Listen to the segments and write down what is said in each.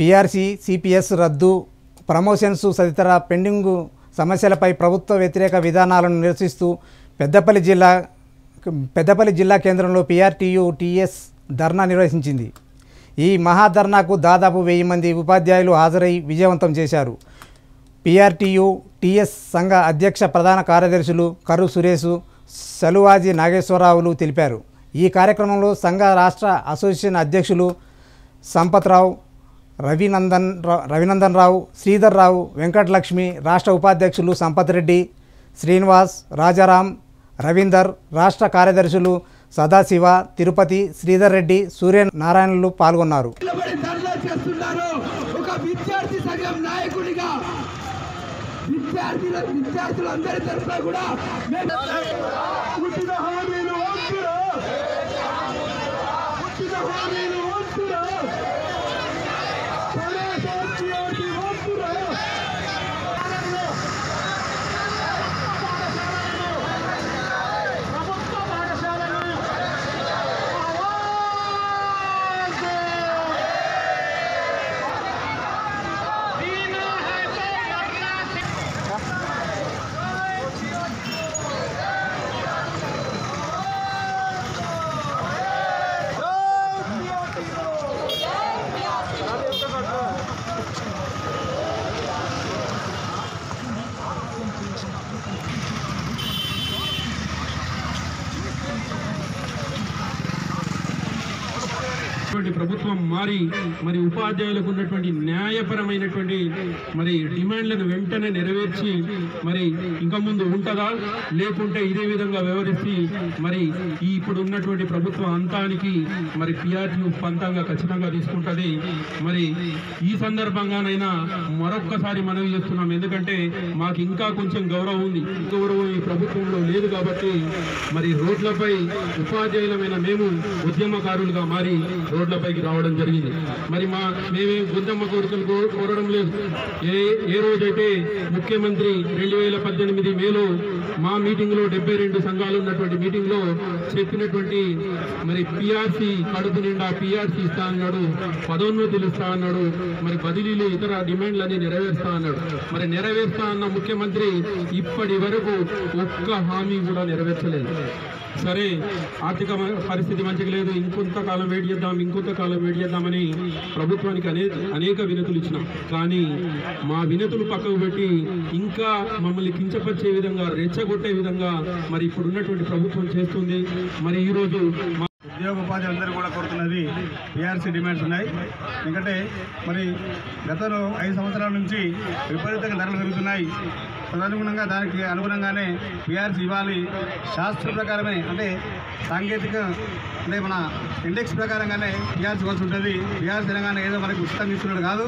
PRC CPS రద్దు promotions తదితర pending సమస్యలపై ప్రభుత్వ వ్యతిరేక విధానాలను నిరసిస్తూ పెద్దపల్లి జిల్లా పెద్దపల్లి జిల్లా కేంద్రంలో పీఆర్టీయు టీఎస్ ధర్నా నిర్వహించింది ఈ మహాధర్నాకు దాదాపు వెయ్యి మంది ఉపాధ్యాయులు హాజరై విజయవంతం చేశారు పీఆర్టీయు టీఎస్ సంఘ అధ్యక్ష ప్రధాన కార్యదర్శులు కరు సురేష్ సలువాజీ నాగేశ్వరరావులు తెలిపారు ఈ కార్యక్రమంలో సంఘ రాష్ట్ర అసోసియేషన్ అధ్యక్షులు సంపత్రావు రవినందన్ రా- రవినందన్ రావు శ్రీధర్ రావు వెంకటలక్ష్మి రాష్ట్ర ఉపాధ్యక్షులు సంపత్ రెడ్డి శ్రీనివాస్ రాజారాం రవీందర్ రాష్ట్ర కార్యదర్శులు సదాశివ తిరుపతి శ్రీధర్ రెడ్డి సూర్యనారాయణలు పాల్గొన్నారు నిలబడి ధర్నా చేస్తున్నారు ఒక విద్యార్థి సంఘం నాయకుడిగా విద్యార్థుల విద్యార్థులందరి తరఫున కూడా మేము ఉచిత హామీలు వద్దురా ఉచిత హామీలు వద్దురా ప్రజాస్వామ్యానికి వద్దురా ప్రభుత్వ పాఠశాలను ఉన్నటువంటి ప్రభుత్వం మారి మరి ఉపాధ్యాయులకు ఉన్నటువంటి న్యాయపరమైనటువంటి మరి డిమాండ్లను వెంటనే నెరవేర్చి మరి ఇంకా ముందు ఉంటుందా లేకుంటే ఇదే విధంగా వ్యవహరిస్తే మరి ఈ ఇప్పుడు ఉన్నటువంటి ప్రభుత్వ అంతానికి మరి పిఆర్టీ పంతంగా ఖచ్చితంగా తీసుకుంటుంది మరి ఈ సందర్భంగానైనా మరొక్కసారి మనవి చేస్తున్నాం ఎందుకంటే మాకు ఇంకా కొంచెం గౌరవం ఉంది గౌరవం ఈ ప్రభుత్వంలో లేదు కాబట్టి మరి రోడ్లపై ఉపాధ్యాయులమైన మేము ఉద్యమకారులుగా మారి రోడ్లపైకి రావడం జరిగింది మరి మా మేమే గుంజమ్మ కోరికలు కో- కోరడం లేదు ఏ ఏ రోజైతే ముఖ్యమంత్రి రెండు వేల పద్దెనిమిది మేలో మా మీటింగ్ లో డెబ్బై రెండు సంఘాలు ఉన్నటువంటి మీటింగ్ లో చెప్పినటువంటి మరి పిఆర్సి కడుపు నిండా పిఆర్సి ఇస్తా అన్నాడు పదోన్నతులు ఇస్తా అన్నాడు మరి బదిలీలు ఇతర డిమాండ్లన్నీ నెరవేరుస్తా అన్నాడు మరి నెరవేరుస్తా అన్న ముఖ్యమంత్రి ఇప్పటి వరకు ఒక్క హామీ కూడా నెరవేర్చలేదు సరే ఆర్థిక మ- పరిస్థితి మంచిగా లేదు ఇంకొంతకాలం వెయిట్ చేద్దాం ఇంకొంతకాలం వెయిట్ చేద్దామని ప్రభుత్వానికి అనే అనేక వినతులు ఇచ్చినాం కానీ మా వినతులు పక్కకు పెట్టి ఇంకా మమ్మల్ని కించపరిచే విధంగా రెచ్చగొట్టే విధంగా మరి ఇప్పుడు ఉన్నటువంటి ప్రభుత్వం చేస్తుంది మరి ఈరోజు మా ఉద్యోగ ఉపాధ్యాయులందరూ కూడా కోరుతున్నది పిఆర్సీ డిమాండ్స్ ఉన్నాయి ఎందుకంటే మరి గతంలో ఐదు సంవత్సరాల నుంచి విపరీతంగా ధరలు పెరుగుతున్నాయి తదనుగుణంగా దానికి అనుగుణంగానే పిఆర్సీ ఇవ్వాలి శాస్త్ర ప్రకారమే అంటే సాంకేతిక అంటే మన ఇండెక్స్ ప్రకారంగానే పిఆర్సీ ఇవ్వాల్సి ఉంటుంది పిఆర్సీ అనగానే ఏదో మనకి ఉచితంగా ఇస్తున్నాడు కాదు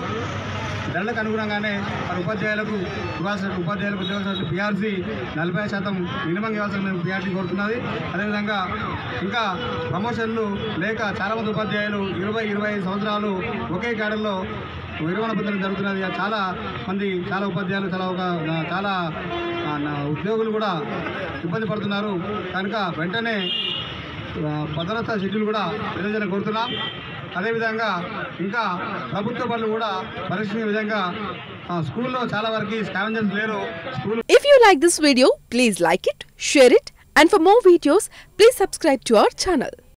ధరలకు అనుగుణంగానే మరి ఉపాధ్యాయులకు ఇవ్వాల్సిన ఉపాధ్యాయులకు ఉద్యోగస్తులకు పిఆర్సీ నలభై శాతం మినిమం ఇవ్వాల్సిన మేము పిఆర్సీ కోరుతున్నది అదేవిధంగా ఇంకా ప్రమోషన్లు లేక చాలామంది ఉపాధ్యాయులు ఇరవై ఇరవై ఐదు సంవత్సరాలు ఒకే కేడర్లో విరమణ పొందడం జరుగుతున్నది చాలా మంది చాలా ఉపాధ్యాయులు చాలా ఒక చాలా ఆ, నా ఉద్యోగులు కూడా ఇబ్బంది పడుతున్నారు కనుక వెంటనే ఆ, భద్రతా షెడ్యూల్ కూడా విడుదల కోరుతున్నాం అదేవిధంగా ఇంకా ప్రభుత్వ పనులు కూడా పరీక్షించే విధంగా ఆ, స్కూల్లో చాలా వరకు స్కావెంజర్స్ లేరు school If you like this video, please like it, share it, and for more videos, please subscribe to our channel.